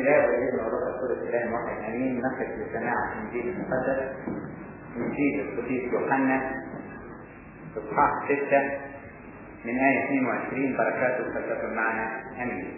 الله والابن والروح القدس اله واحد امين نقف لسماع الانجيل المقدس انجيل القديس يوحنا اصحاح 6 من آية 22 بركاته تكون معنا امين.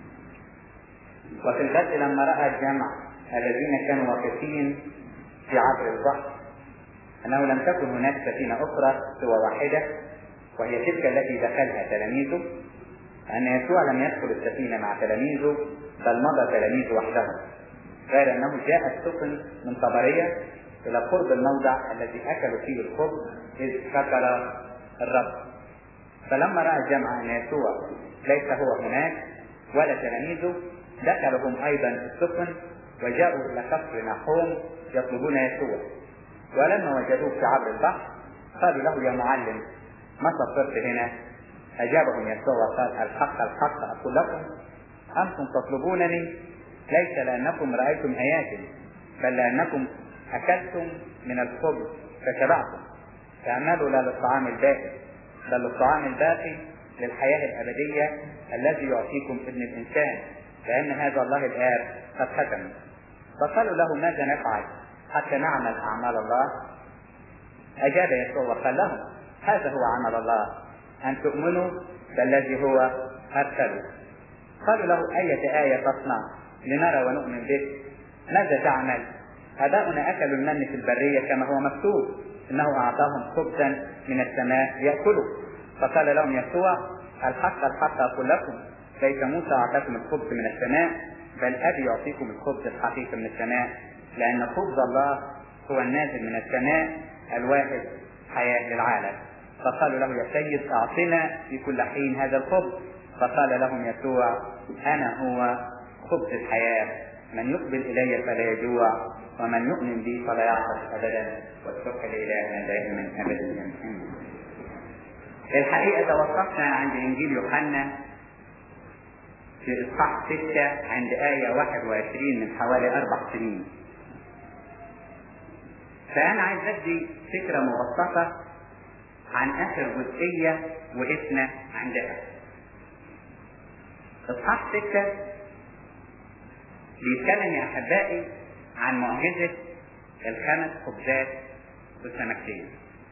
وفي الغد لما رأى الجمع الذين كانوا واقفين في عبر البحر أنه لم تكن هناك سفينة أخرى سوى واحدة وهي تلك التي دخلها تلاميذه أن يسوع لم يدخل السفينة مع تلاميذه بل مضى تلاميذه وحدهم غير أنه جاء السفن من طبرية إلى قرب الموضع الذي أكلوا فيه الخبز إذ شكر الرب فلما رأى الجمع أن يسوع ليس هو هناك ولا تلاميذه دخلوا هم أيضا السفن وجاءوا إلى كفر نحوم يطلبون يسوع ولما وجدوه في عبر البحر قالوا له يا معلم متى صرت هنا؟ أجابهم يسوع وقال الحق الحق أقول لكم أنتم تطلبونني ليس لأنكم رأيتم آيات بل لأنكم أكلتم من الخبز فشبعتم فاعملوا لا للطعام الباقي بل للطعام الباقي للحياة الأبدية الذي يعطيكم ابن الإنسان لأن هذا الله الآب قد ختم فقالوا له ماذا نفعل حتى نعمل أعمال الله أجاب يسوع وقال لهم هذا هو عمل الله أن تؤمنوا بالذي هو أرسله قالوا له أية آية تصنع لنرى ونؤمن بك ماذا تعمل آباؤنا أكلوا المن في البرية كما هو مكتوب إنه أعطاهم خبزا من السماء يأكلوا فقال لهم يسوع الحق الحق أقول لكم ليس موسى أعطاكم الخبز من السماء بل أبي يعطيكم الخبز الحقيقي من السماء لأن خبز الله هو النازل من السماء الواحد حياة للعالم فقالوا له يا سيد أعطنا في كل حين هذا الخبز فقال لهم يسوع أنا هو خبز الحياة من يقبل إلي فلا يجوع ومن يؤمن بي فلا يعطش أبدا والشكر لإلهنا دائما أبدا الحقيقة توقفنا عند إنجيل يوحنا في إصحاح ستة عند آية 21 من حوالي أربع سنين. فأنا عايز أدي فكرة مبسطة عن آخر جزئية وقفنا عندها. إصحاح ستة بيتكلم يا أحبائي عن معجزة الخمس خبزات والسمكتين.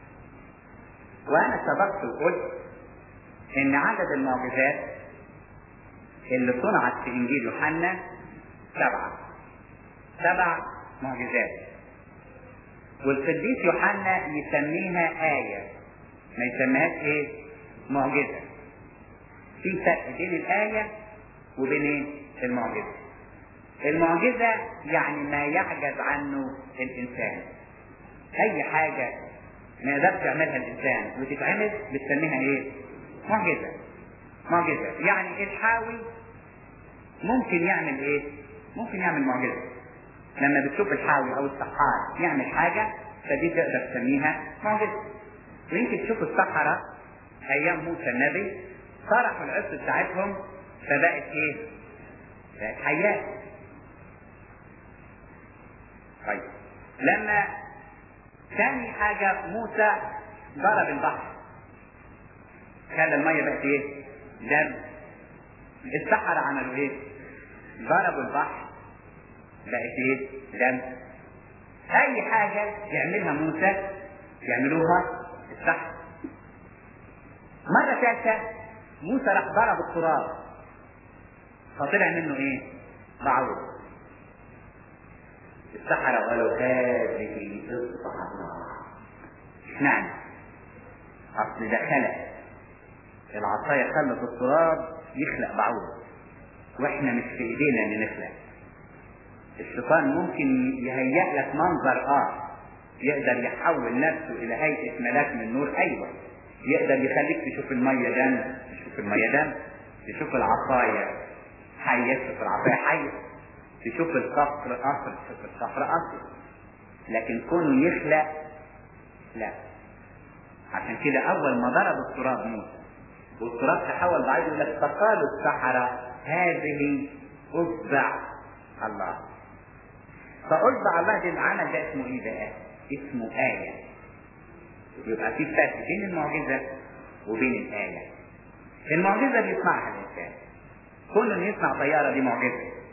وأنا سبقت وقلت إن عدد المعجزات اللي صنعت في انجيل يوحنا سبعه سبع معجزات والقديس يوحنا يسميها آية ما يسميهاش ايه؟ معجزة في فرق بين الآية وبين ايه؟ المعجزة المعجزة يعني ما يعجز عنه الإنسان أي حاجة ما يقدرش يعملها الإنسان وتتعمل بتسميها ايه؟ معجزة معجزة يعني الحاوي ممكن يعمل ايه ممكن يعمل معجزة لما بتشوف الحاوي او السحار يعمل حاجة فدي تقدر تسميها معجزة ويمكن تشوف السحرة ايام موسى النبي طرحوا العصر بتاعتهم فبقت ايه بقت حيات طيب لما ثاني حاجة موسى ضرب البحر خلى المية بقت ايه دم السحرة عملوا ايه ضربوا البحر بقت ايه دم اي حاجة يعملها موسى يعملوها السحر مرة ثالثة موسى راح ضرب التراب فطلع منه ايه بعوض السحرة قالوا هذه اصبح الله اشمعنى اصل ده خلق العصاية خلت التراب يخلق بعوض واحنا مش في ايدينا ان نخلق الشيطان ممكن يهيئ لك منظر اه يقدر يحول نفسه الى هيئة ملاك من نور ايوه يقدر يخليك تشوف المية دم تشوف المية دم تشوف العصاية حية تشوف العصاية حية تشوف القصر قصر تشوف القصر قصر لكن كونه يخلق لا عشان كده اول ما ضرب التراب موسى والتراب تحول بعيد يقول لك فقالوا السحرة هذه اصبع الله فاصبع الله ده العمل ده اسمه ايه بقى؟ اسمه آية يبقى في فرق بين المعجزة وبين الآية المعجزة بيصنعها الإنسان كل اللي يصنع طيارة دي معجزة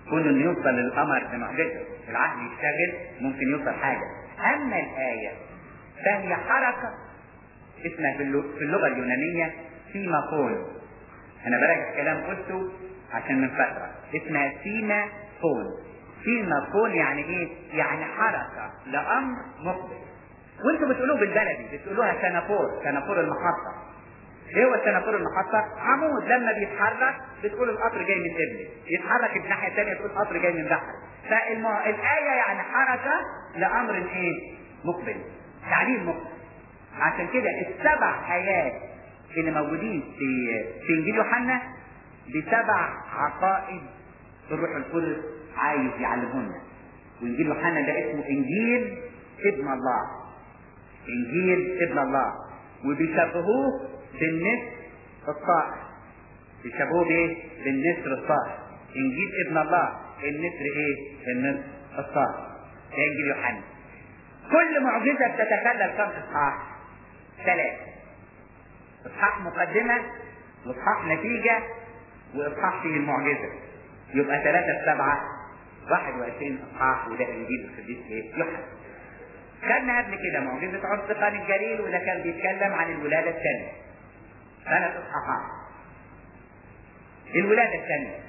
كون انه يوصل للقمر بمعجزه العقل يشتغل ممكن يوصل حاجه اما الايه فهي حركه اسمها في اللغه اليونانيه سيما كون انا براجع كلام قلته عشان من فتره اسمها سيما كون سيما كون يعني ايه يعني حركه لامر مقبل وانتوا بتقولوه بالبلدي بتقولوها سنافور سنافور المحطه ايه هو السنافور المحطة؟ عمود لما بيتحرك بتقول القطر جاي من ابني، يتحرك الناحية الثانية تقول القطر جاي من بحر. فالآية يعني حركة لأمر ايه؟ مقبل. تعليم مقبل. عشان كده السبع آيات اللي موجودين في في إنجيل يوحنا بسبع عقائد الروح القدس عايز يعلمهن. وإنجيل يوحنا ده اسمه إنجيل ابن الله. إنجيل ابن الله. وبيشبهوه بالنسر الطائر يشبهوه بايه؟ بالنسر الطائر انجيل ابن الله النسر ايه؟ النسر الطائر ده انجيل يوحنا كل معجزه بتتكلم كم اصحاح؟ ثلاثه اصحاح مقدمه واصحاح نتيجه واصحاح فيه المعجزه يبقى ثلاثه سبعه 21 اصحاح وده انجيل القديس ايه؟ يوحنا خدنا قبل كده معجزه عرس قان الجليل وده كان بيتكلم عن الولاده الثانيه ثلاث اصحاحات الولادة الثانية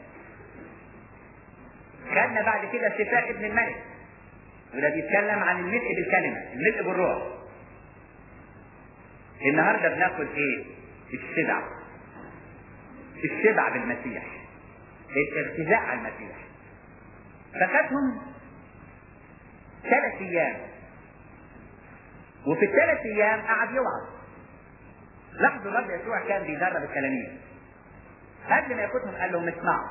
خدنا بعد كده شفاء ابن الملك وده بيتكلم عن الملء بالكلمة الملء بالروح النهاردة بناخد ايه الشبع الشبع بالمسيح الارتزاق على المسيح فخدهم ثلاث ايام وفي الثلاث ايام قعد يوعظ لاحظوا الرب يسوع كان بيدرب التلاميذ قبل ما ياخدهم قال لهم اسمعوا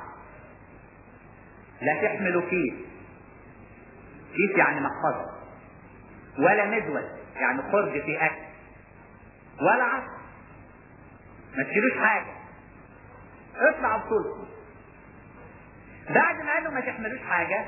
لا تحملوا كيس كيس يعني محفظة ولا مدول يعني خرج في أكل ولا عصر ما تشيلوش حاجة اطلعوا بطولكم بعد ما قال لهم ما تحملوش حاجة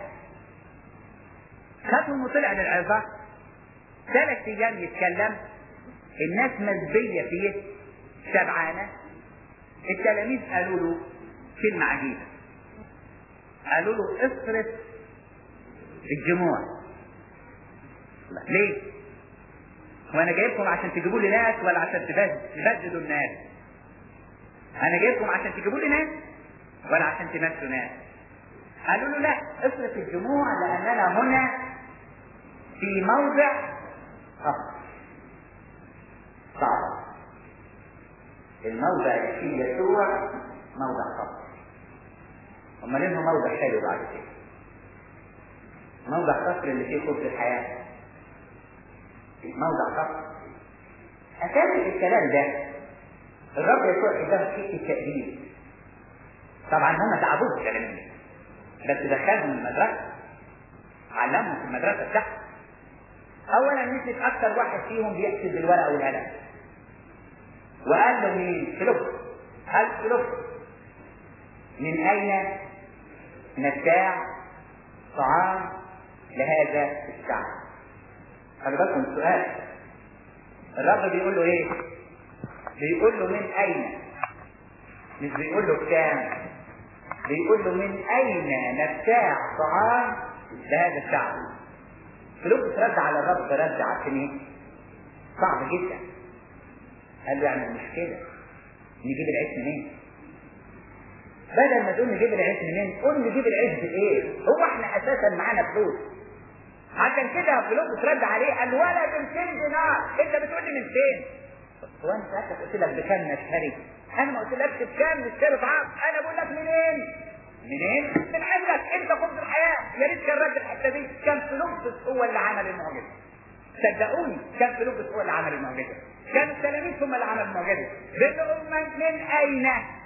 خدهم وطلع للعظة ثلاث أيام يتكلم الناس مزبية فيه شبعانة التلاميذ قالوا له كلمة عجيبة قالوا له اصرف الجموع ليه؟ وانا جايبكم عشان تجيبوا لي ناس ولا عشان تبدلوا الناس؟ انا جايبكم عشان تجيبوا لي ناس ولا عشان تمشوا ناس؟ قالوا له لا اصرف الجموع لاننا هنا في موضع خطر صعب الموضع اللي فيه يسوع موضع خطر امال انه موضع حلو بعد كده موضع خطر اللي فيه خبز الحياه موضع خطر اساس الكلام ده الرب يسوع اداهم حته التأديب طبعا هم تعبوه التلاميذ بس دخلهم المدرسه علمهم في المدرسه بتاعتهم اولا مسك اكثر واحد فيهم بيحسب بالورقه والقلم وقال له مين فلوس قال فلوس من اين نبتاع طعام لهذا الشعب خلي بالكم السؤال الرب بيقول له ايه بيقول له من اين مش بيقول له بكام بيقول له من اين نبتاع طعام لهذا الشعب فلوس رد على الرب رد عشان ايه صعب جدا قال له يعني المشكله نجيب العيش منين بدل ما تقول نجيب العيش منين قول نجيب العيش بايه هو احنا اساسا معانا فلوس عشان كده فلوس رد عليه قال ولا ب 200 دينار انت بتقول لي من فين هو انت ساعتها قلت لك بكام نشتري انا ما قلتلكش بكام نشتري طعام انا بقول لك منين منين؟ من عندك انت خبز الحياه يا ريت كان رد الحته دي كان فلوس هو اللي عمل المعجزه صدقوني كان فلوس هو اللي عمل المعجزه كان التلاميذ هم اللي عملوا المعجزه بيقولوا من, من اين؟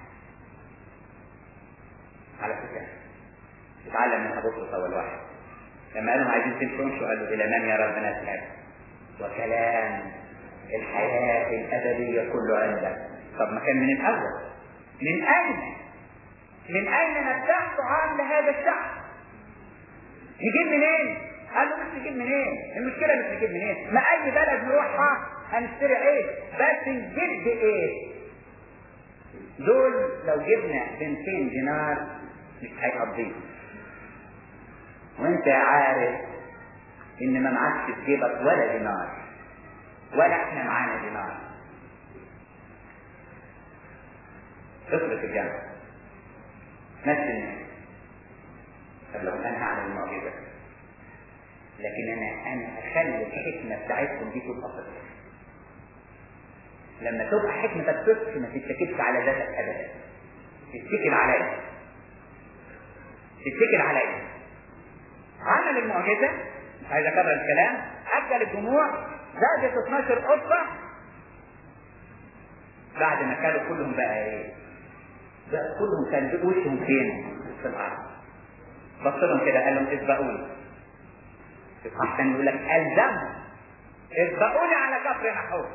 على فكره اتعلم من ابو اول واحد لما قالوا عايزين تمشوا قال له الى من يا ربنا نذهب وكلام الحياه الابديه كله عندك طب ما كان من الاول من اين؟ من اين نبتاع طعام لهذا الشعب؟ نجيب منين؟ قال له مش نجيب منين؟ المشكله مش نجيب منين؟ ما اي بلد نروحها هنشتري عيش بس نجيب بايه؟ دول لو جبنا ب 200 دينار مش هيقضينا وانت عارف ان ما معكش في جيبك ولا دينار ولا احنا معانا دينار اصرف الجنة نفس الناس طب لو كان هعمل المعجزة لكن انا انا اخلي الحكمة بتاعتكم دي تبقى صفر لما تبقى حكمتك صفر ما تتكلش على ذاتك ابدا تتكل عليا تتكل عليا عمل المعجزة مش عايز اكرر الكلام اكل الجموع زادت 12 قطة بعد ما كانوا كلهم بقى ايه بقى كلهم كان وشهم فين في الارض بص لهم كده قال لهم اسبقوني عشان يقول لك الزمهم اسبقوني على كفر نحور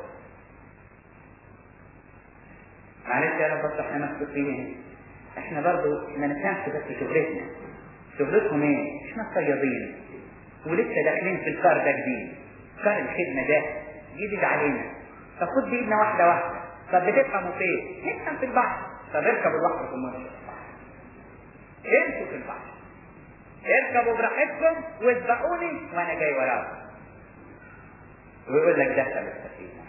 معلش يا رب بس احنا مسؤولين احنا برضو ما نفهمش بس شغلتنا شغلتهم ايه؟ احنا صيادين ولسه داخلين في الكار ده جديد كار الخدمة ده جديد علينا طب خد بايدنا واحدة واحدة طب بتفهموا فين؟ نفهم في البحر طب اركبوا لوحدكم وامشوا في البحر امشوا في البحر اركبوا براحتكم واسبقوني وانا جاي وراكم ويقول لك دخل السفينة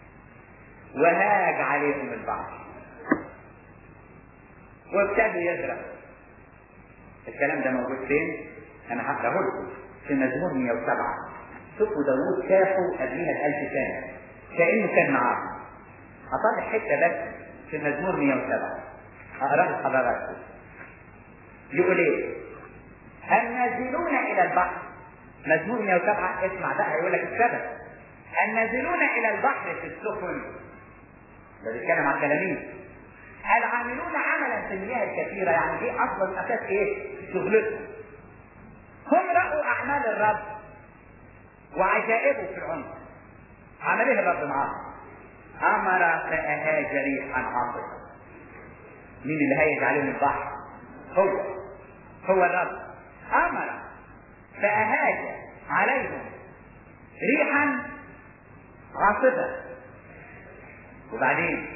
وهاج عليهم البحر وابتدوا يغرق الكلام ده موجود فين؟ انا هقراه لكم في مزمور 107 شوفوا داوود شافه قبلها بألف سنة كأنه كان معاهم هطلع حتة بس في مزمور 107 هقراه لحضراتكم يقول ايه؟ النازلون إلى البحر مزمور 107 اسمع بقى هيقول لك السبب النازلون إلى البحر في السفن ده بيتكلم عن التلاميذ العاملون عملا في المياه الكثيرة يعني دي أصلا أساس إيه؟ شغلتهم هم رأوا أعمال الرب وعجائبه في العمر عمل إيه الرب معاهم؟ أمر فأهاج ريحا عاصفة مين اللي هيج عليهم البحر؟ هو هو الرب أمر فأهاج عليهم ريحا عاصفة وبعدين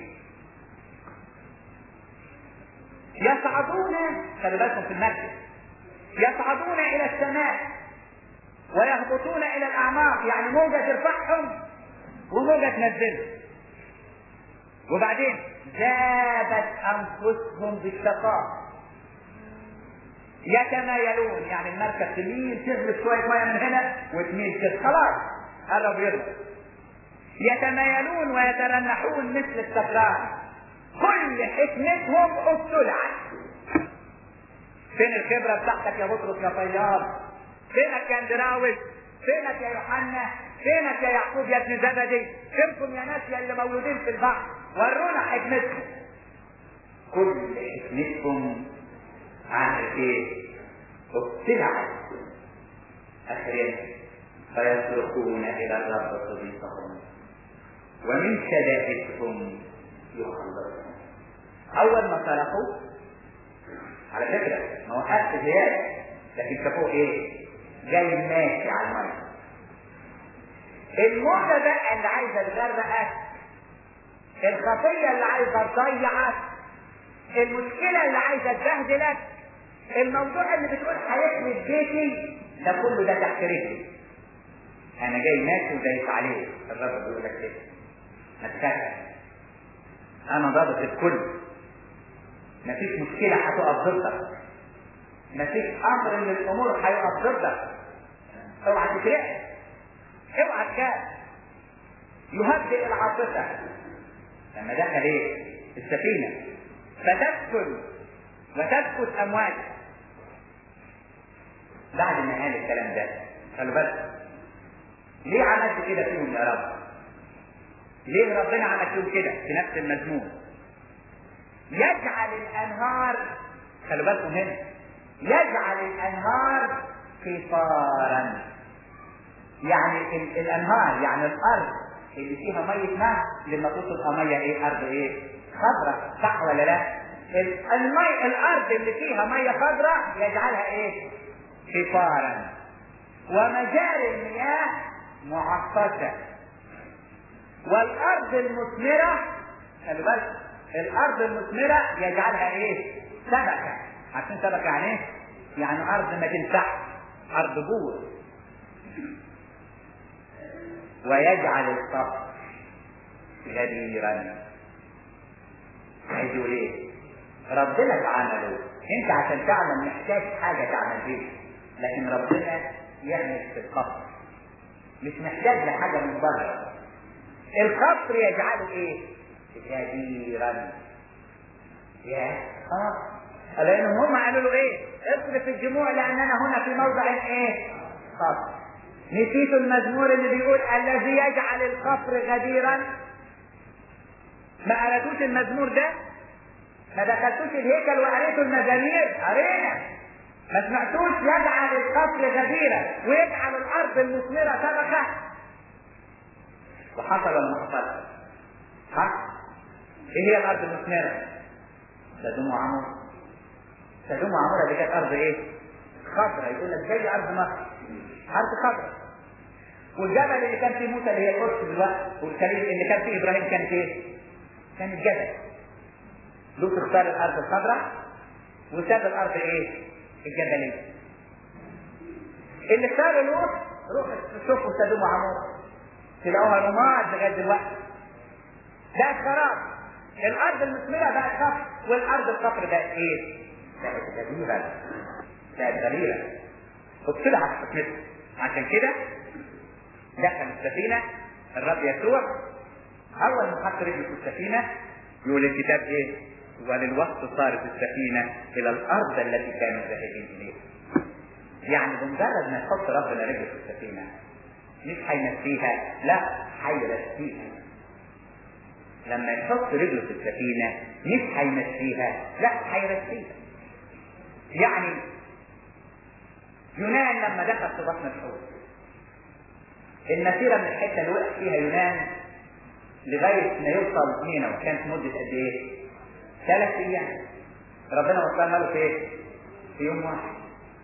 يصعدون خلي بالكم في المسجد يصعدون إلى السماء ويهبطون إلى الأعماق يعني موجة ترفعهم وموجة تنزلهم وبعدين ذابت أنفسهم بالشقاء يتمايلون يعني المركب تميل تغلب شوية مية من هنا وتميل كده خلاص قرب يغلب يتمايلون ويترنحون مثل السكران كل حكمتهم ابتلعت فين الخبرة بتاعتك يا بطرس يا طيار فينك يا اندراوس فينك يا يوحنا فينك يا يعقوب يا ابن زبدي فينكم يا ناس يا اللي مولودين في البحر ورونا حكمتكم كل حكمتكم عملت ايه؟ ابتلعت اخرين فيصرخون الى الرب صديقهم ومن شدائدهم يخلصون اول ما صرخوا على فكره ما وقفش زياده لكن شافوه ايه؟ جاي ماشي على الميه الموجة بقى اللي عايزة تغرقك الخطية اللي عايزة تضيعك المشكلة اللي عايزة تبهدلك الموضوع اللي بتقول هيخرب بيتي ده كله ده تحت رجلي انا جاي ماشي ودايس عليه الرب بيقول لك كده ما تخافش انا ضابط الكل مفيش مشكلة هتقف ضدك مفيش امر من الامور هيقف ضدك اوعى تترعب اوعى تخاف يهدئ العاطفة لما دخل ايه السفينة فتسكن وتسكت امواج بعد ما قال الكلام ده خلوا بالك ليه عملت كده فيهم يا رب ليه ربنا عمل فيهم كده في نفس المزمور يجعل الانهار خلوا بالكم هنا يجعل الانهار قفارا يعني ال- الانهار يعني الارض اللي فيها ميه ماء لما تبقى ميه ايه ارض ايه خضراء صح ولا لا ال- المي الارض اللي فيها ميه خضراء يجعلها ايه قفارا ومجاري المياه معطشة والارض المثمرة خلي بالك الارض المثمرة يجعلها ايه سبكة عارفين سبكة يعني ايه يعني ارض ما تنفعش ارض بور ويجعل الصخر غديرا عايز يقول ايه ربنا اللي عمله انت عشان تعمل محتاج حاجه تعمل بيها لكن ربنا يعمل في القصر مش محتاج لحاجه من بره القصر يجعله ايه غديرا يا اه لانهم هم قالوا له ايه اصرف الجموع لاننا هنا في موضع ايه قصر نسيتوا المزمور اللي بيقول الذي يجعل القصر غديرا ما قرأتوش المزمور ده ما دخلتوش الهيكل وقريتوا المزامير قرينا ما سمعتوش يجعل القصر غديرا ويجعل الارض المثمرة طبقة وحصل المحصل ها ايه هي الارض المثمرة سدوم وعمور سدوم وعمورة دي كانت ارض ايه خضراء يقول لك زي ارض مصر ارض خضراء والجبل اللي كان فيه موسى اللي هي القدس دلوقتي والكليل اللي كان فيه ابراهيم كانت ايه؟ كانت جبل لوط اختار الارض الخضراء وساب الارض ايه؟ الجبليه اللي اختار لوط روح شوفوا سدوم وعمور تلاقوها رماد لغايه دلوقتي بقت خراب الارض المثمره بقت خفر والارض الخفر بقت ايه؟ بقت غديره بقت غديره وطلع على حكمتها عشان كده دخل السفينه الرب يسوع اول ما حط رجله في السفينه يقول الكتاب ايه؟ وللوقت صارت السفينه الى الارض التي كانوا ذاهبين اليها. يعني بمجرد ما يحط ربنا رجله في السفينه مش هينسيها لا هيرسيها. لما يحط رجله في السفينه مش هينسيها لا هيرسيها. يعني يونان لما دخل في بطن الحوت المسيره من الحته اللي وقع فيها يونان لغايه ما يوصل نينوى كانت مده قد ايه؟ ثلاث ايام ربنا وصلنا له في ايه؟ في يوم واحد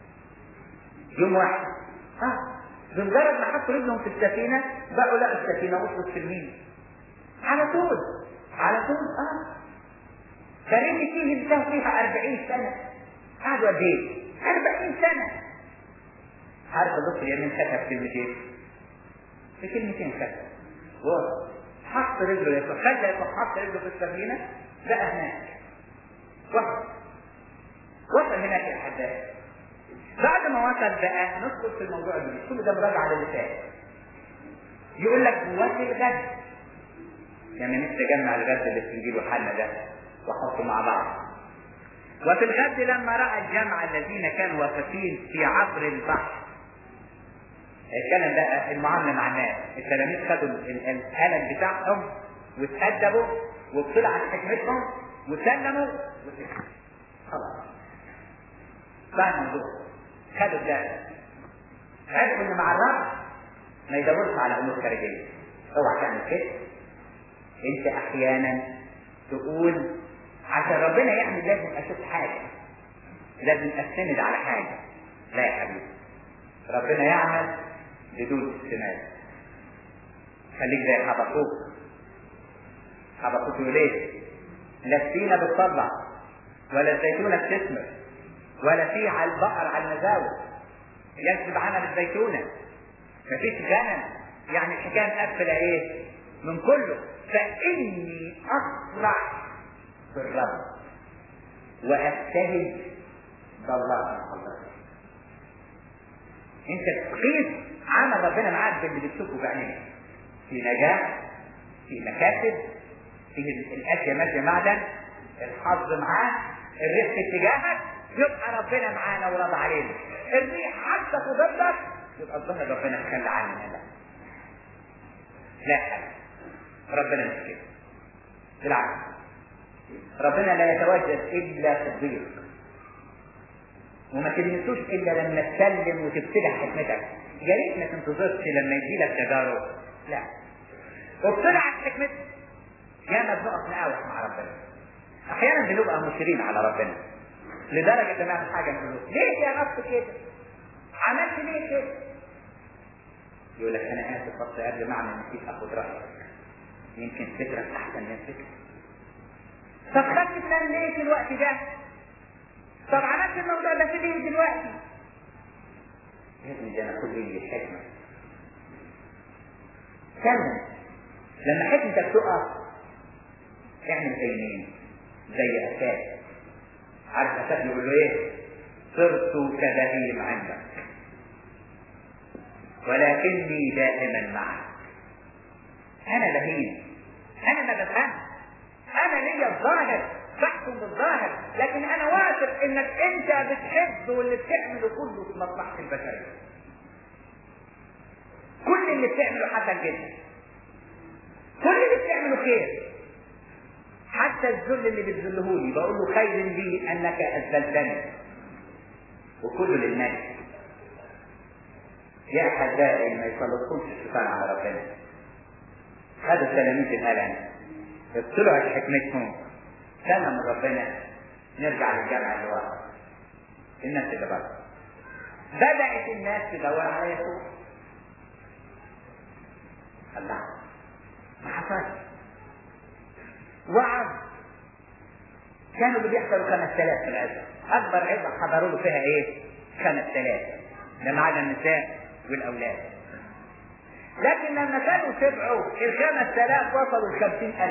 يوم واحد اه بمجرد ما حطوا رجلهم في السفينه بقوا لا السفينه وصلت في النيل على طول على طول اه كريم فيه انتهى فيها 40 سنه قعدوا قد ايه؟ 40 سنه عارف الدكتور يمين كتب كلمتين في كلمتين كتب حط رجله يسوع خلى يسوع حط رجله في السفينه بقى هناك وصل وصل هناك يا احبائي بعد ما وصل بقى ندخل في الموضوع الجديد كل ده مراجعه على اللي فات يقول لك وفي الغد يعني نفسي اجمع الغد اللي في انجيل يوحنا ده واحطه مع بعض وفي الغد لما راى الجمع الذين كانوا واقفين في عبر البحر الكلام ده المعامله مع الناس التلاميذ خدوا القلم بتاعهم واتأدبوا وطلع عن حكمتهم وسلموا وسلموا خلاص بقى الموضوع خدوا الدرس عرفوا ان مع الرب ما يدورش على امور خارجيه اوعى تعمل كده انت احيانا تقول عشان ربنا يعمل لازم اشوف حاجه لازم استند على حاجه لا يا حبيبي ربنا يعمل بدون استناد خليك زي حبقوك حبقوك يقول ايه لا السينه بتطلع ولا الزيتونه بتثمر ولا في على البقر على المزاوي يكذب عنها بالزيتونه مفيش غنم يعني الحكايه مقفله ايه من كله فاني افرح بالرب وابتهج بالله الله انت تقيس عمل ربنا معاك باللي بتشوفه بعينيك في نجاح في مكاسب في الاشياء ماشيه معدن الحظ معاه الرزق اتجاهك يبقى ربنا معانا ورضى علينا الريح حتى تضلك يبقى الظهر ربنا تخلى عننا لا لا حاجة ربنا مش كده بالعكس ربنا لا يتوجد الا في الضيق وما تلمسوش الا لما تسلم وتبتدع حكمتك يا ريت ما تنتظرش لما يجي لك تجارب لا وابتدعت حكمتك يا ما بنقف نقاوح مع ربنا احيانا بنبقى مشيرين على ربنا لدرجه ان نعمل حاجه نقول ليه يا رب كده؟ عملت ليه كده؟ يقول لك انا اسف بس قبل ما اعمل نسيت اخد رايك يمكن فكرك احسن من فكرتي طب خدت فلان ليه في الوقت ده؟ طب عملت الموضوع ده في ليه دلوقتي؟ يا ابني ده انا كل لي الحكمة كمل لما حكمتك تقف اعمل زي مين؟ زي أساس عارف أساس يقول له ايه؟ صرت كبهيم عندك ولكني دائما معك انا بهيم انا ما بفهم انا ليا الظاهر بحكم بالظاهر لكن انا واثق انك انت بتحب واللي بتعمله كله في مصلحه البشريه كل اللي بتعمله حسن جدا كل اللي بتعمله خير حتى الذل اللي بتذلهولي بقول له خير لي انك اذلتني وكله للناس يا احبائي ما يسلطكمش الشيطان على ربنا هذا التلاميذ الالم اطلعوا حكمتهم سنة من ربنا نرجع للجامعة اللي ورا الناس اللي بره بدأت الناس تدور على يسوع الله ما حصلش وعظ كانوا اللي بيحضروا 5000 في العزة أكبر عزة حضروا له فيها إيه؟ 5000 ده ما عدا النساء والأولاد لكن لما كانوا سبعوا ال 5000 وصلوا ل 50000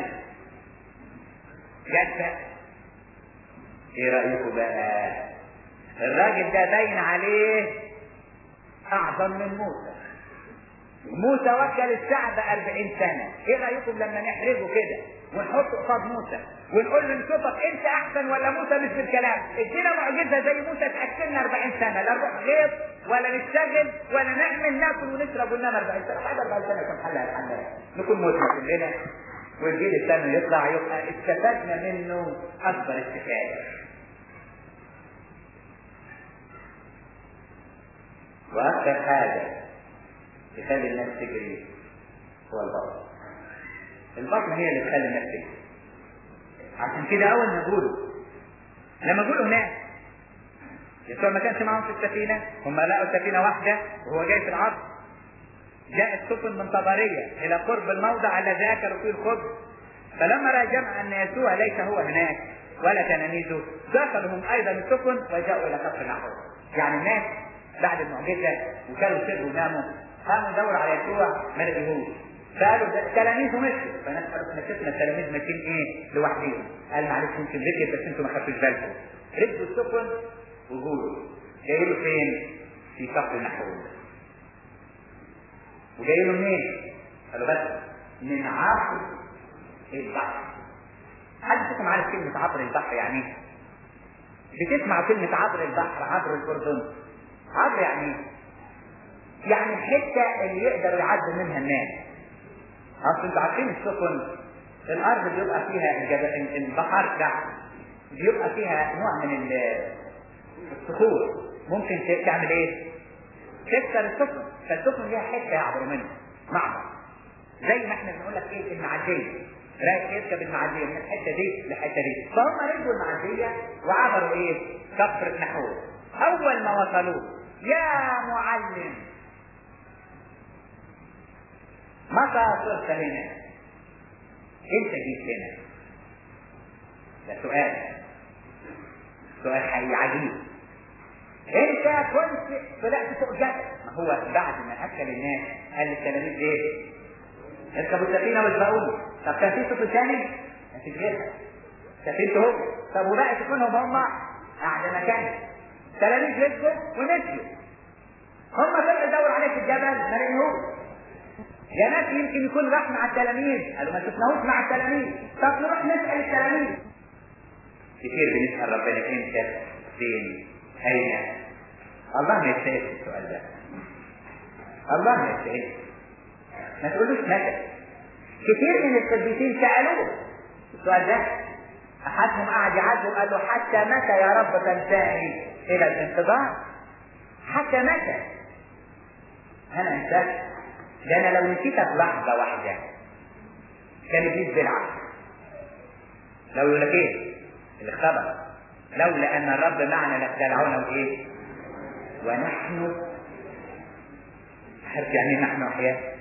جت بقى ايه رايكم بقى الراجل ده باين عليه اعظم من موسى موسى وكل الشعب أربعين سنة ايه رأيكم لما نحرجه كده ونحطه قصاد موسى ونقول له نشوفك انت احسن ولا موسى مش بالكلام ادينا معجزة زي موسى تأكلنا 40 سنة لا نروح غيط ولا نشتغل ولا نعمل ناكل ونشرب وننام 40 سنة بعد 40 سنة يكون حلها الحلال نكون موتنا كلنا والجيل الثاني يطلع يبقى استفدنا منه اكبر استفاده واكثر حاجه تخلي الناس تجري هو البطن البطن هي اللي تخلي الناس تجري عشان كده اول ما يقولوا لما يقولوا هناك يسوع ما كانش معاهم في السفينه هم لقوا سفينه واحده وهو جاي في العصر جاءت سفن من طبرية إلى قرب الموضع الذي أكلوا فيه الخبز فلما رأى جمع أن يسوع ليس هو هناك ولا تلاميذه دخلوا هم أيضا السفن وجاءوا إلى كفر نحو يعني الناس بعد المعجزة وكانوا سروا وناموا قاموا يدوروا على يسوع ما لقيهوش فقالوا ده تلاميذه مشوا فناس قالوا احنا شفنا التلاميذ ماشيين ايه لوحدهم قال معلش يمكن رجل بس انتوا ما خدتوش بالكم ركبوا السفن وجولوا جايين فين؟ في كفر نحوه وجاي له منين؟ قالوا بس من عبر البحر. حد فيكم عارف كلمة عبر البحر يعني ايه؟ بتسمع كلمة عبر البحر عبر الأردن. عبر يعني ايه؟ يعني الحتة اللي يقدروا يعدوا منها الناس. أصل أنتوا عارفين السفن الأرض بيبقى فيها الجبل البحر ده بيبقى فيها نوع من الصخور ممكن تعمل ايه؟ تكسر السفن فالسفن ليها حته يعبروا منها معبر زي ما احنا بنقول لك ايه المعديه رايح يركب المعديه من الحته دي للحته دي فهم ركبوا المعديه وعبروا ايه؟ كفر نحوه اول ما وصلوا يا معلم متى صرت هنا؟ انت جيت هنا ده سؤال سؤال حقيقي عجيب انت كنت طلعت فوق جبل ما هو بعد ما اكل الناس قال للتلاميذ ايه؟ اركبوا السفينه واسبقوني طب كان في سفن ثاني؟ ما فيش غيرها سفينته هو طب وبقى سفنهم هم قاعد مكانه التلاميذ ركبوا ومشيوا هم طلعوا يدوروا عليه في الجبل ما لقيهوش يا ناس يمكن يكون راح مع التلاميذ قالوا ما شفناهوش مع التلاميذ طب نروح نسال التلاميذ كتير بنسال ربنا انت فين أين؟ الله ما يستاهل السؤال ده. الله ما يستاهل. ما تقولوش متى. كتير من القديسين سألوه السؤال ده. أحدهم قعد يعاتبه وقال له حتى متى يا رب تنساني إلى الانتظار؟ حتى متى؟ أنا أنساك. ده أنا لو نسيتك لحظة واحدة كان يجيب بالعكس. لو يقول لك إيه؟ الخبر لولا ان الرب معنا لخدعونا وايه؟ ونحن عارف يعني ايه نحن احياء؟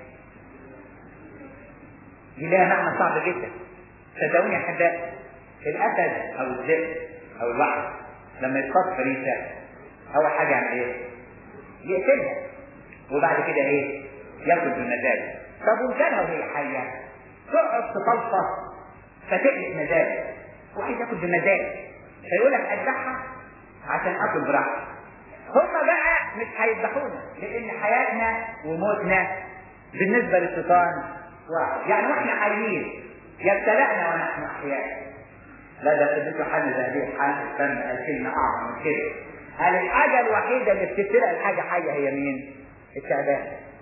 دي لها معنى صعب جدا صدقوني يا احبائي الاسد او الذئب او الوحش لما يصطاد فريسه اول حاجه يعمل ايه؟ يقتلها وبعد كده ايه ياكل بمزاج طب وان كان وهي حيه تقعد تفلفص فتقلق مزاج وعايز ياكل بمزاج فيقول لك اذبحها عشان اكل براحتي هما بقى مش هيذبحونا لان حياتنا وموتنا بالنسبه للشيطان واحد يعني واحنا حيين يبتلعنا ونحن احياء لا ده سيدنا حل ذهبي حل استنى قال كلمه اعظم من كده قال الحاجه الوحيده اللي بتبتلع الحاجه حيه هي مين؟ التعبان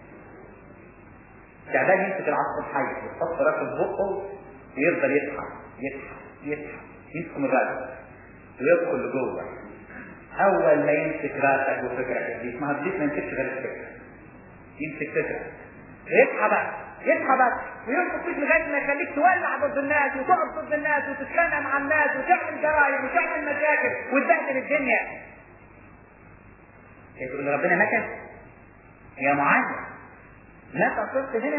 التعبان يمسك العصب الحي ويحط راسه في بقه ويفضل يضحك يضحك يضحك يمسك من راسه ويدخل لجوه اول ما يمسك راسك وفكرك ابليس ما ابليس ما يمسكش غير الفكره يمسك فكره يصحى بقى يصحى بقى ويمسك فيك لغايه ما يخليك تولع ضد الناس وتقف ضد الناس وتتخانق مع الناس وتعمل جرائم وتعمل مشاكل وتبهدل الدنيا تقول ربنا مكن يا معاذ متى صرت هنا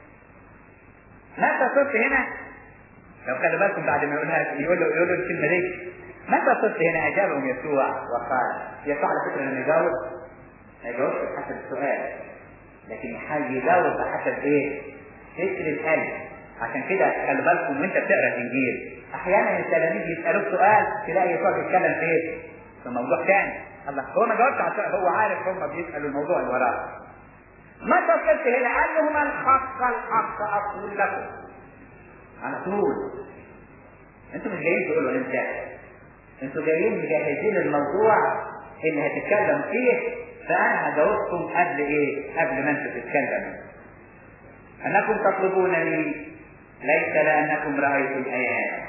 متى صرت هنا لو خلي بالكم بعد ما يقولها يقول له يقول له الكلمه دي متى صرت هنا اجابهم يسوع وقال يسوع على فكره لما يجاوب ما يجاوبش بحسب السؤال لكن يجاوب بحسب ايه؟ فكر القلب عشان كده خلي بالكم وانت بتقرا الانجيل احيانا التلاميذ يسالوك سؤال تلاقي يسوع بيتكلم في ايه؟ في موضوع ثاني الله هو ما جاوبش على السؤال هو عارف هم بيسالوا الموضوع اللي وراه متى صرت هنا؟ قال لهم الحق الحق اقول لكم على طول انتوا مش جايين تقولوا انت انتوا جايين مجهزين الموضوع اللي هتتكلم فيه فانا هجاوبكم قبل ايه قبل ما انتوا تتكلموا انكم تطلبونني ليس لانكم رايتم ايات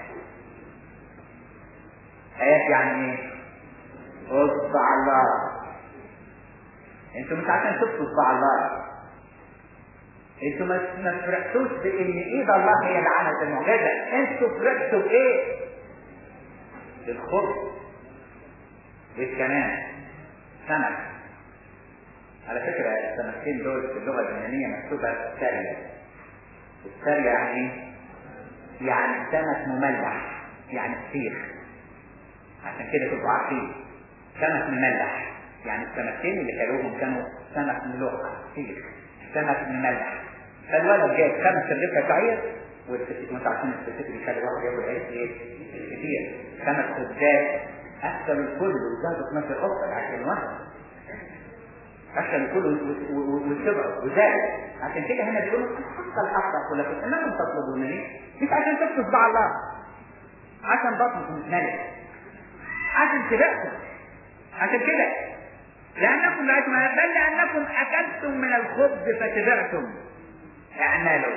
ايات يعني ايه اصبع الله انتوا مش عشان شفتوا اصبع الله انتوا ما فرحتوش بان ايد الله هي اللي عملت المعجزه انتوا فرحتوا بايه بالخبز بالكمان سمك على فكرة السمكتين دول في اللغة اليونانية مكتوبة سارية السارية يعني ايه؟ يعني سمك مملح يعني فسيخ عشان كده تبقوا عارفين سمك مملح يعني السمكتين اللي كلوهم كانوا سمك ملوح فسيخ سمك مملح فالولد جايب خمس رغيف شعير والفسيخ وانتوا عارفين الفسيخ بيخلي الواحد ياكل عيش ايه؟ كتير خمس خبزات اكثر الكل وزادوا 12 قطه عشان واحد أكثر الكل واتبعوا وزادوا عشان كده هنا بيقولوا الحق الحق أقول لكم إنكم تطلبونني مش عشان تكتب صباع الله عشان بطنكم متملك عشان تبعكم عشان كده لأنكم رأيتم بل لأنكم أكلتم من الخبز فتبعتم اعملوا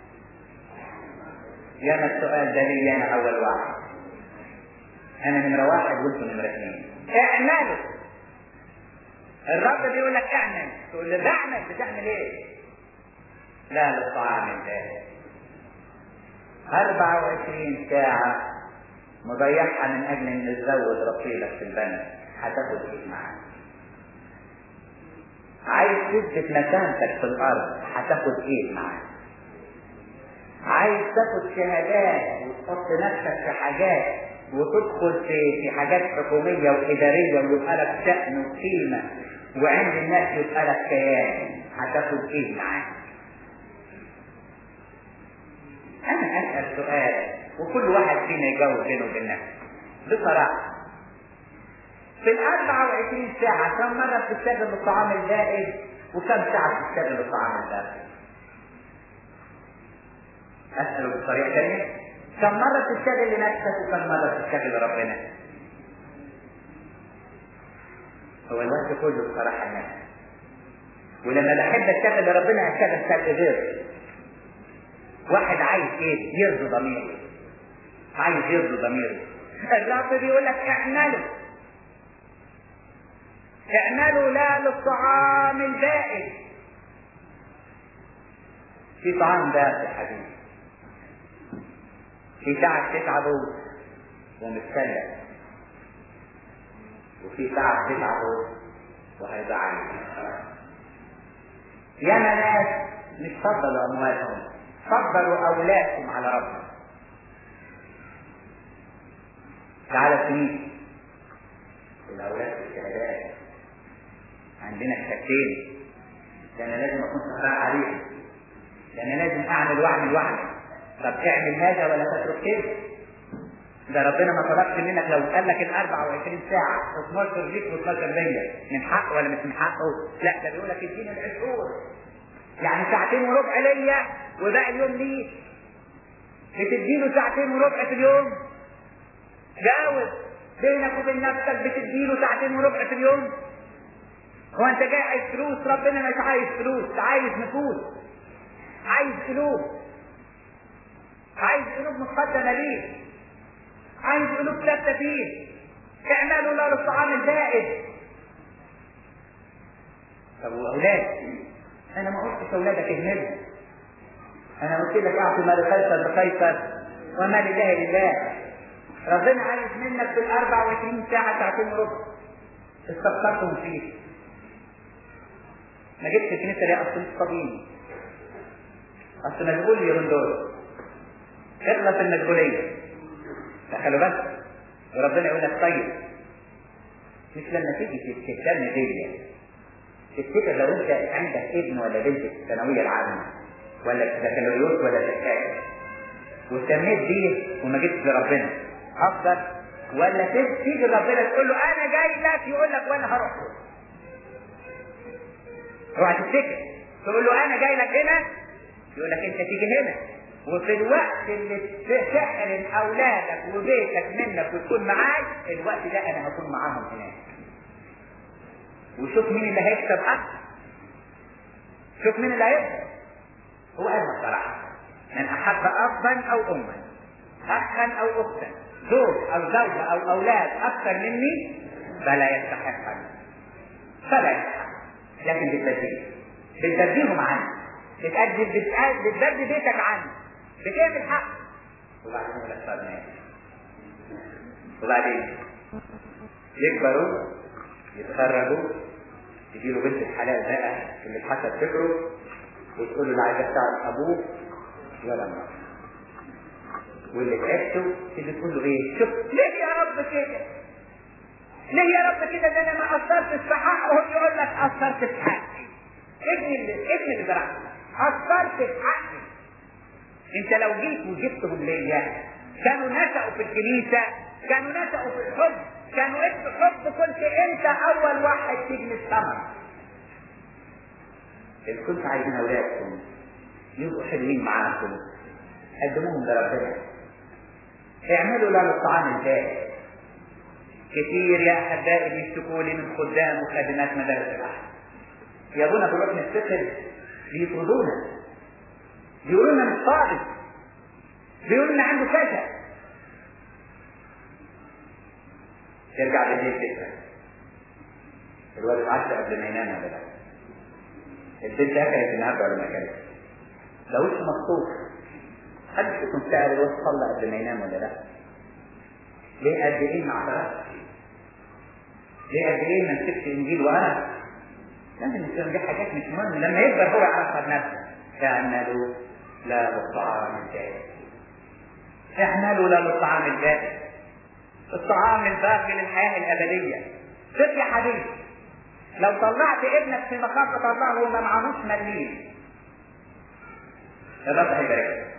يا ما السؤال ده لي أنا أول واحد أنا نمرة واحد وأنتم نمرة اثنين اعملوا الرب بيقول لك اعمل تقول له بعمل بتعمل ايه؟ لا للطعام البارد 24 ساعة مضيعها من أجل أن تزود رصيدك في البنك هتاخد إيه معاك؟ عايز تثبت مكانتك في الأرض هتاخد إيه معاك؟ عايز تاخد شهادات وتحط نفسك في حاجات وتدخل في في حاجات حكومية وإدارية ويبقى لك شأن وقيمة وعند الناس يبقى لك كيان هتاخد ايه معاك؟ انا اسال سؤال وكل واحد فينا يجاوب بينه وبين نفسه بصراحه في ال 24 ساعة كم مرة بتستخدم الطعام البائد وكم ساعة بتستخدم الطعام البارد؟ أسأله بطريقة ثانية كم مرة تشتغل لنفسك وكم مرة تشتغل لربنا؟ هو الوقت كله بصراحة النفس ولما بحب اشتغل لربنا اشتغل شغل غير واحد عايز ايه يرضي ضميره عايز يرضي ضميره الرب بيقول لك اعملوا اعملوا لا للطعام البائد في طعام بارد يا حبيبي في ساعة تتعبوا ومتسلى وفي ساعة تتعبوا وهيزعلوا ياما ناس مش فضلوا أموالهم فضلوا أولادهم على ربهم تعالى سنين الأولاد في الشهادات عندنا الشكين ده انا لازم اكون سهران عليها ده انا لازم اعمل واعمل واعمل طب اعمل هذا ولا تترك كده ده ربنا ما طلبش منك لو قال لك ال 24 ساعة 12 ليك و12 ليا من حقه ولا مش من حقه؟ لا ده بيقول لك اديني العشور يعني ساعتين وربع ليا وباقي اليوم ليك بتديله ساعتين وربع في اليوم جاوب بينك وبين نفسك بتديله ساعتين وربع في اليوم هو انت جاي عايز فلوس ربنا مش عايز فلوس عايز نفوس عايز قلوب عايز قلوب مقدمة ليك عايز قلوب ثابتة فيه اعملوا له الطعام الزائد طب واولاد انا ما قلتش اولادك اهملهم انا قلت لك اعطي ما لقيصر لقيصر وما لله لله ربنا عايز منك في ال 24 ساعة ساعتين وربع استخسرتهم فيه ما جبتش الكنيسة ليه اصل مش طبيعي اصل مشغول اليومين دول اخلص المشغولية دخلوا بس وربنا يقول لك طيب مش لما تيجي تهتم بيا تفتكر لو انت عندك ابن ولا بنت في الثانويه العامه ولا في بكالوريوس ولا شهاده واهتميت بيه وما جبتش لربنا افضل ولا تيجي ربنا تقول له انا جاي لك يقول لك وانا هروح اوعى تفتكر تقول له انا جاي لك هنا يقول لك انت تيجي هنا وفي الوقت اللي تحرم اولادك وبيتك منك وتكون معاي الوقت ده انا هكون معاهم هناك وشوف مين اللي هيكسب اكتر شوف مين اللي هيكسب هو قال الصراحه من احب ابا او اما اخا او اختا زوج او زوجه او اولاد اكثر مني فلا يستحقني فلا يستحق لكن بتبديه بتبديهم عني بتأدي بتأدي بتبدي بيتك عني بتعمل حق وبعدين يقول لك طب ماشي وبعدين يكبروا يتخرجوا تجيله بنت الحلال بقى اللي حسب فكره وتقول له لا عايز تعرف ابوه ولا امه واللي تعبته تيجي تقول له ايه؟ شوف ليه يا رب كده؟ ليه يا رب كده ده انا ما قصرتش في حقهم يقول لك قصرت في حقي ابني اللي ابني اللي زرعته قصرت في حقي انت لو جيت وجبتهم ليا كانوا نشأوا في الكنيسة كانوا نشأوا في الحب كانوا انت حب كنت انت اول واحد تجني الثمر ان كنت عايزين اولادكم يبقوا حلوين معاكم قدموهم لربنا اعملوا له الطعام الجاهز كتير يا احبائي بيشتكوا لي من خدام وخادمات مدارس الاحد يا ابونا بنروح نفتخر بيطردونا بيقولوا لنا مش فاضي بيقولوا لنا عنده كذا ترجع بالليل تسأل الواد اتعشى قبل ما ينام ولا لا البنت اكلت النهارده ولا ما اكلتش ده وش مخطوط حد فيكم سأل الواد صلى قبل ما ينام ولا لا ليه قد ايه ما اعترفش ليه قد ايه ما مسكتش انجيل وانا لازم يصير دي حاجات مش مهمه لما يكبر هو يعرفها بنفسه اعملوا لا للطعام الجائز اعملوا لا للطعام الجائز الطعام الباقي للحياة الأبدية شوف يا حبيبي لو طلعت ابنك في مخافة الله وما معهوش مليم الرب هيبارك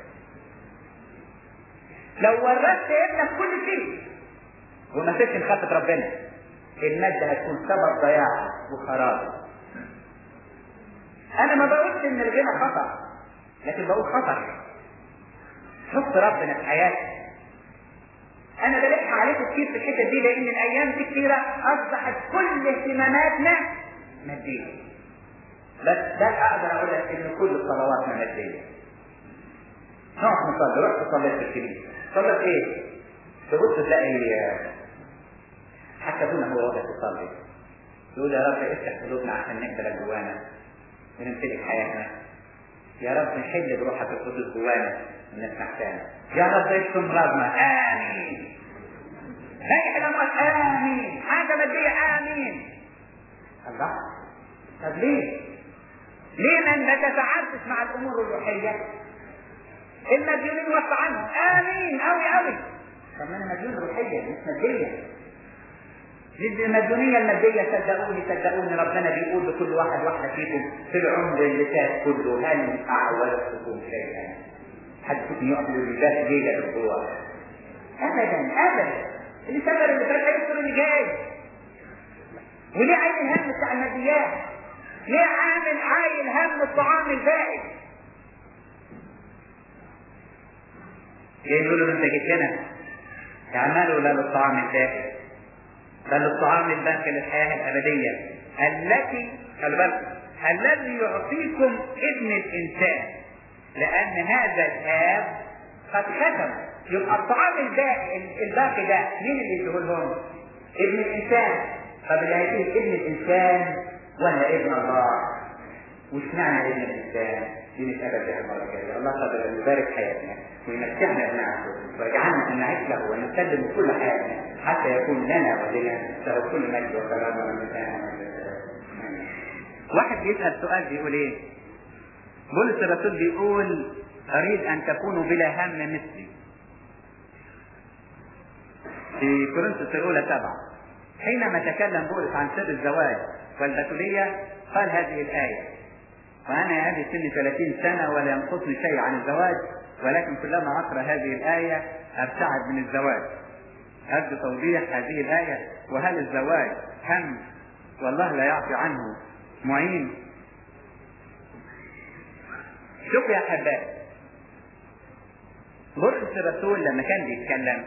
لو ورثت ابنك كل شيء وما فيش مخافة ربنا المادة هتكون سبب ضياع وخراب انا ما بقولش ان الغنى خطر لكن بقول خطر حط ربنا في حياتك انا بلح عليكم كتير في الحته دي لان الايام دي كتيره اصبحت كل اهتماماتنا ماديه بس ده اقدر اقول لك ان كل صلواتنا ماديه نقف نصلي رحت صليت في الكنيسه صليت ايه؟ تبص تلاقي حتى ابونا هو واقف يصلي يقول يا رب افتح قلوبنا عشان نقبل جوانا ونمتلك حياتنا يا رب نحل بروحك القدس جوانا ونسمع كلامك يا رب اشفي مرضنا امين نجح الاموات امين حاجه ماديه امين الله طب ليه؟ ليه ما ما تتعبش مع الامور الروحيه؟ المديونين وفى عنهم امين قوي قوي طب ما انا مديون روحيا مش ماديا للمديونية المادية صدقوني صدقوني ربنا بيقول لكل واحد واحدة فيكم في العمر اللي فات كله هل أعودتكم شيئا؟ حد فيكم يقف يقول لي ده جيجا بالجوع أبدا أبدا اللي سافر اللي فات هيذكر اللي جاي وليه عايل الهم بتاع الماديات؟ ليه عامل عايل هم الطعام البائد؟ ليه يقولوا له انت جيت هنا تعملوا لا للطعام البائد بل الطعام الباقي للحياة الأبدية التي خلي بالكم الذي يعطيكم ابن الإنسان لأن هذا الآب قد ختم يبقى الطعام الباقي الباقي ده مين اللي يديه لهم؟ ابن الإنسان طب اللي هيديه ابن الإنسان ولا ابن الله؟ وش معنى ابن الإنسان؟ دي نتقابل بها المرة الجاية، الله قدر أن يبارك حياتنا ويمتعنا بنعمته ويجعلنا أن نعيش له ونسلم كل حياتنا حتى يكون لنا ولنا له كل مجد وكرامة من واحد بيسأل سؤال بيقول إيه؟ بولس الرسول بيقول أريد أن تكونوا بلا هم مثلي. في كورنثوس الأولى سبعة حينما تكلم بولس عن سر الزواج والبتولية قال هذه الآية وأنا هذه سن 30 سنة ولا ينقصني شيء عن الزواج ولكن كلما أقرأ هذه الآية أبتعد من الزواج أرجو توضيح هذه الآية وهل الزواج هم والله لا يعطي عنه معين شوف يا أحبائي بولس الرسول لما كان بيتكلم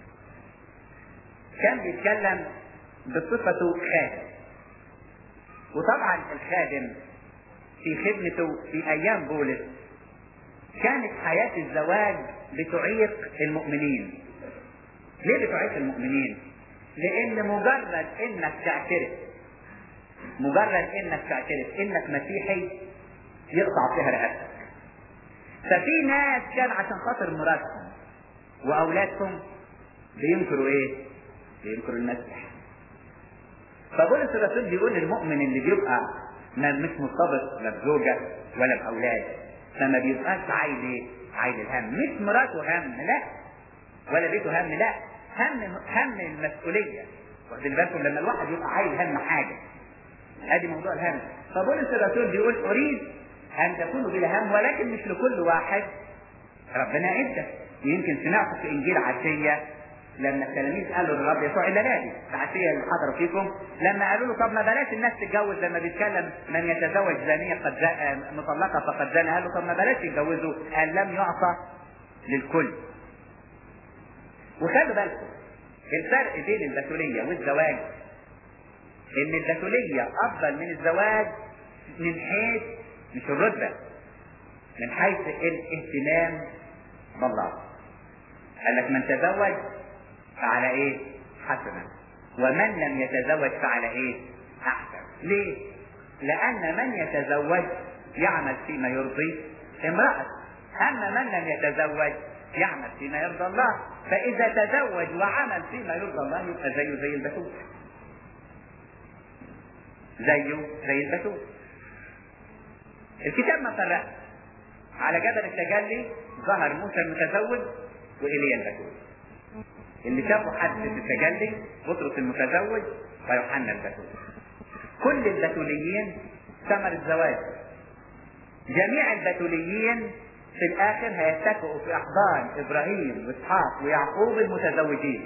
كان بيتكلم بصفته خادم وطبعا الخادم في خدمته في ايام بولس كانت حياة الزواج بتعيق المؤمنين ليه بتعيق المؤمنين لان مجرد انك تعترف مجرد انك تعترف انك مسيحي يقطع فيها رقبتك ففي ناس كان عشان خاطر مراتهم واولادهم بينكروا ايه بينكروا المسيح فبولس الرسول بيقول للمؤمن اللي بيبقى ما مش مرتبط لا بزوجة ولا بأولاد فما بيبقاش عايل ايه؟ عايل الهم مش مراته هم لا ولا بيته هم لا هم هم المسؤولية واخدين بالكم لما الواحد يبقى عايل هم حاجة ادي موضوع الهم فبولس الرسول بيقول اريد ان تكونوا بلا هم ولكن مش لكل واحد ربنا ادى يمكن سمعتوا في انجيل عشيه لما التلاميذ قالوا للرب يسوع الا نادي العشيه اللي حضروا فيكم لما قالوا له طب ما بلاش الناس تتجوز لما بيتكلم من يتزوج زانيه قد زا... مطلقه فقد زنى قال له طب ما بلاش يتجوزوا قال لم يعطى للكل وخلوا بالكم الفرق بين البتوليه والزواج ان البتوليه افضل من الزواج من حيث مش الرتبه من حيث الاهتمام بالله قال لك من تزوج فعلى ايه حسنا ومن لم يتزوج فعلى ايه احسن ليه لان من يتزوج يعمل فيما يرضي امرأة اما من لم يتزوج يعمل فيما يرضى الله فاذا تزوج وعمل فيما يرضى الله يبقى زيه زي البتول زيه زي البتول الكتاب ما فرق على جبل التجلي ظهر موسى المتزوج وإيليا البتول اللي شافوا حد في التجلي بطرس المتزوج ويوحنا البتول كل البتوليين ثمر الزواج جميع البتوليين في الاخر هيتكئوا في احضان ابراهيم واسحاق ويعقوب المتزوجين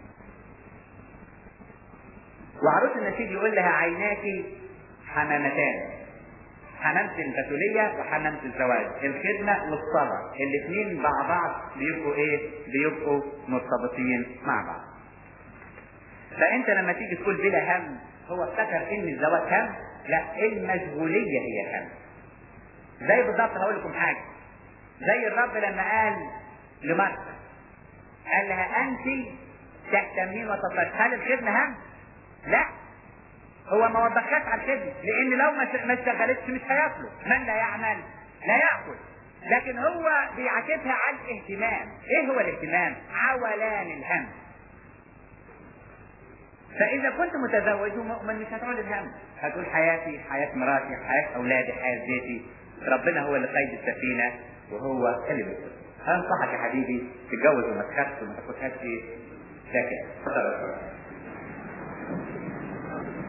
وعروس النشيد يقول لها عيناك حمامتان حمامة البتولية وحمامة الزواج الخدمة والصلاة الاثنين مع بعض بيبقوا ايه بيبقوا مرتبطين مع بعض فانت لما تيجي تقول بلا هم هو افتكر ان الزواج هم لا المشغولية هي هم زي بالضبط هقول لكم حاجة زي الرب لما قال لمرثا قال لها انت تهتمين وتطلعين هل الخدمة هم؟ لا هو ما وبخاش على الخدمة لان لو ما اشتغلتش مش هياكلوا من لا يعمل لا ياكل لكن هو بيعاتبها على الاهتمام ايه هو الاهتمام عولان الهم فاذا كنت متزوج ومؤمن مش هتعول الهم هتقول حياتي حياة مراتي حياة اولادي حياة بيتي ربنا هو اللي قيد السفينة وهو اللي بيقول انصحك يا حبيبي تتجوز وما تخافش وما تاخدهاش ايه ساكت